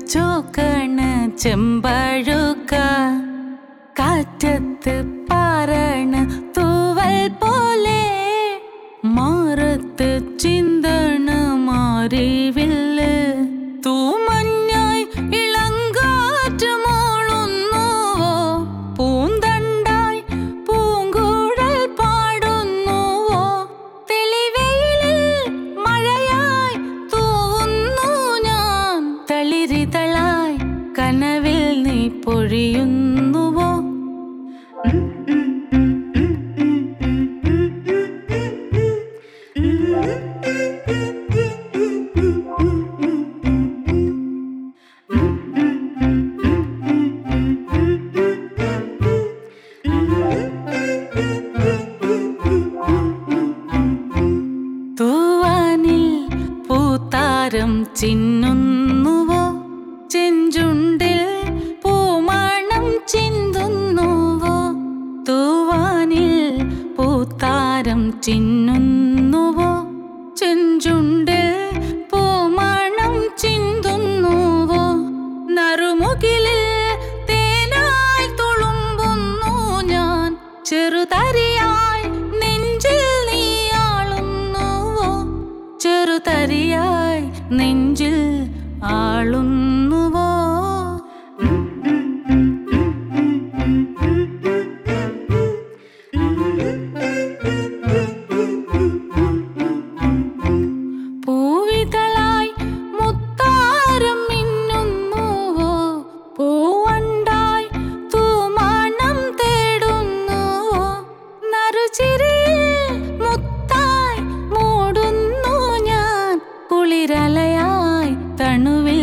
ചോക്കണ ചെമ്പഴുക്ക കാറ്റത്ത് പാറണ തൂവൽ പോലെ മാറത്ത് ചിന്തണ മാറിവില്ല് തൂമഞ്ഞായി ഇളങ്കാറ്റ് മോളുന്നുവോ പൂന്തണ്ടായി പൂങ്കൂടൽ പാടുന്നുവോ തെളിവെയിലിൽ മഴയായി തൂവുന്നു ഞാൻ തളിരിതളായി കനവിൽ നീ പൊഴിയുന്നുവോ തൂവാനിൽ പൂത്താരം ചിന്നുന്നുവോ ചെഞ്ചുണ്ടിൽ പൂമണം ചിന്തുന്നുവോ തൂവാനിൽ പൂത്താരം ചിന്നുന്നുവോ ചെഞ്ചുണ്ടിൽ പൂമണം ചിന്തുന്നുവോ നറുമുകിലിൽ തേനായി തുളുമ്പുന്നു ഞാൻ ചെറുതരിയായി നെഞ്ചിൽ നീയാളുന്നുവോ ചെറുതരിയായി നെഞ്ചിൽ ആളുന്നുവോ പൂവിതളായി മുത്താരം മിന്നുന്നുവോ പൂവണ്ടായി തൂമാണം തേടുന്നുവോ നറുചിരിയിൽ മുത്തായി മൂടുന്നു ഞാൻ കുളിരലയായി തണുവിൽ